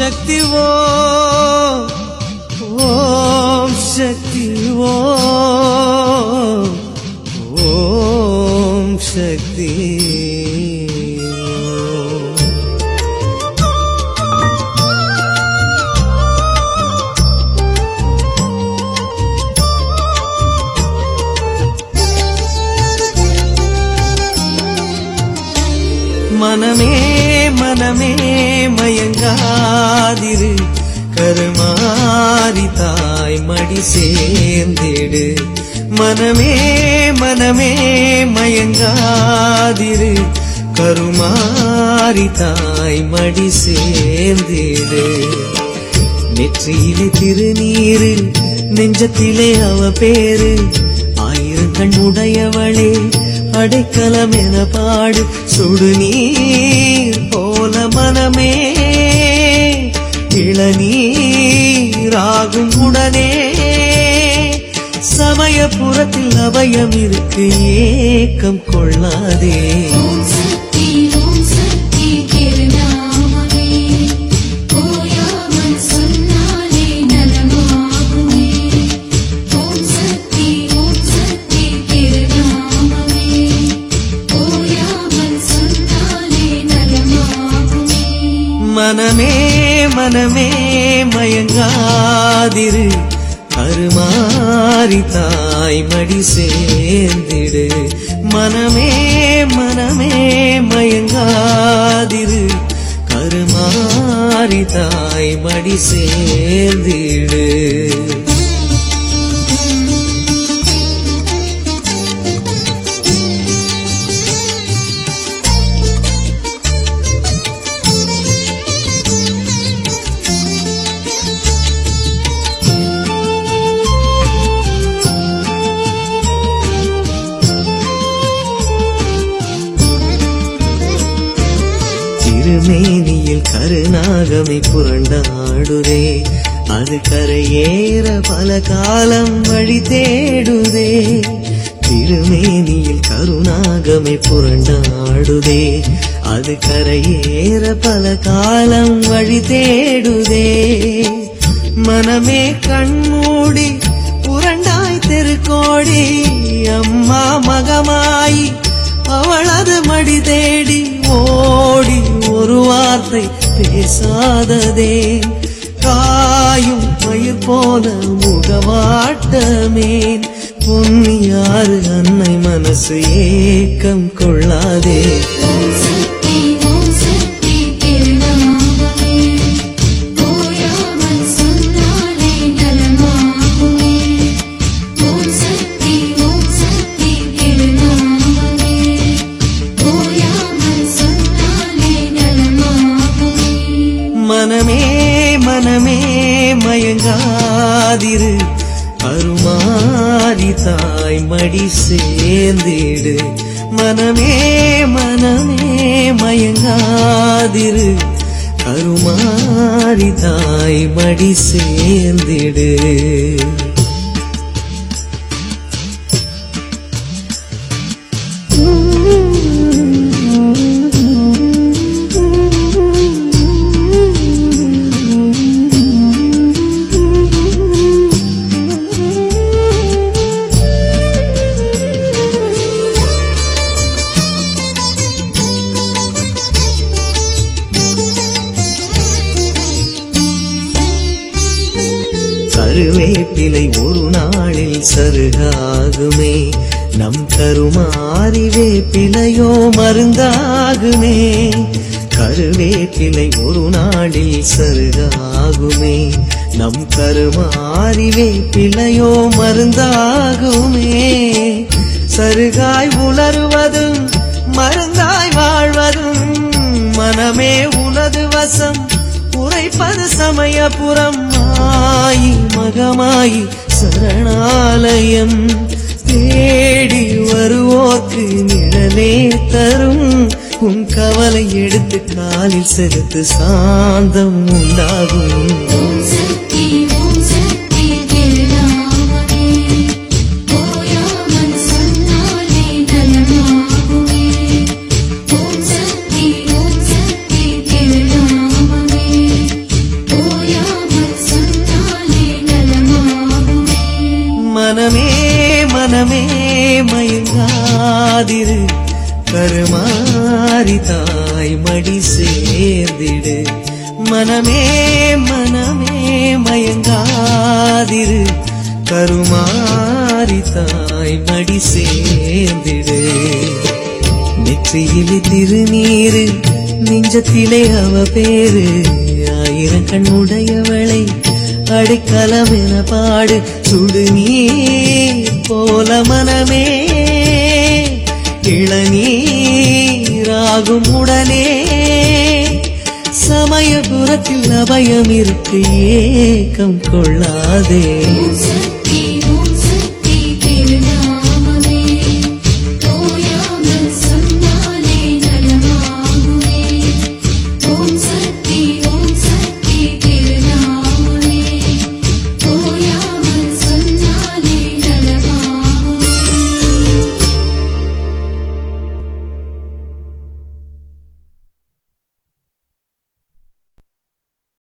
சக்தி ஓம் ஓம் சக்தி ஓம் ஓம் சக்தி ஓம் மனமே மனமே மயங்காதிரு கருமாரி தாய் மடி சேர்ந்திடு மனமே மனமே மயங்காதிரு கருமாரி தாய் மடி சேர்ந்திடு நெற்றியிலே திருநீரு நெஞ்சத்திலே அவ பேரு ஆயிரம் கண் உடையவளே அடைக்கலம் என பாடு சுடுநீர் போல மனமே இளநீராகும் உடனே சமயபுரத்தில் அபயம் இருக்கு ஏக்கம் கொள்ளாதே ஓம் சக்தி ஓம் சக்தி திருநாமமே ஓயாமல் சொன்னாலே நலமாகுமே ஓம் சக்தி ஓம் சக்தி திருநாமமே ஓயாமல் சொன்னாலே நலமாகுமே மனமே மனமே மயங்காதிரு கருமாரி தாய் மடி சேர்ந்திடு மனமே மனமே மயங்காதிரு கருமாரி தாய் மடி சேர்ந்திடு திருமேனியில் கருநாகமை புரண்டாடுதே அது கரையேற பல காலம் வழி தேடுதே திருமேனியில் கருநாகமை புரண்டாடுதே அது கரையேற பல காலம் வழி தேடுதே மனமே கண்மூடி புரண்டாய் திருக்கோடி அம்மா மகமாயி அவளது மடி தேடி ஓடி ஒரு வார்த்தை பேசாததே காயும் பயிர் போன முகவாட்டமேன் பொன்னியாறு அன்னை மனசு ஏக்கம் கொள்ளாதே ஓம் சக்தி ஓம் சக்தி திருநாமமே ஓயாமல் சொன்னாலே நலமாகுமே ஓம் சக்தி ஓம் சக்தி திருநாமமே ஓயாமல் சொன்னாலே நலமாகுமே மனமே மனமே மயங்காதிரு அருமாரி தாய் மடி சேர்ந்திடு மனமே மனமே மயங்காதிரு கருமாரி தாய் மடி சேர்ந்திடு கருவேப்பிலை ஒரு நாளில் சருகாகுமே நம் கருமாறி வேப்பிலையோ மருந்தாகுமே கருவேப்பிலை ஒரு நாளில் சருகாகுமே நம் கருமாறி வேப்பிலையோ மருந்தாகுமே சருகாய் உலருவதும் மருந்தாய் வாழ்வதும் மனமே உனது வசம் உரைப்பது சமயபுரம் மாயி மகமாயி சரணாலயம் தேடி வருவோர்க்கு நிழலே தரும் உன் கவலை எடுத்து காலில் செலுத்து சாந்தம் உண்டாகும் ஓம் சக்தி ஓம் சக்தி திருநாமமே ஓயாமல் சொன்னாலே நலமாகுமே ஓம் சக்தி ஓம் சக்தி திருநாமமே மயங்காதிரு கருமாரி தாய் மடி சேர்ந்திடு மனமே மனமே மயங்காதிரு கருமாரி தாய் மடி சேர்ந்திடு நெற்றியிலே திருநீரு நெஞ்சத்திலே அவ பேரு ஆயிரம் கண்ணுடையவளை அடைக்கலம் என பாடு சுடுநீர் போல மனமே இளநீராகும் உடனே சமயபுரத்தில் அபயம் இருக்கு ஏக்கம் கொள்ளாதே ஓம் சக்தி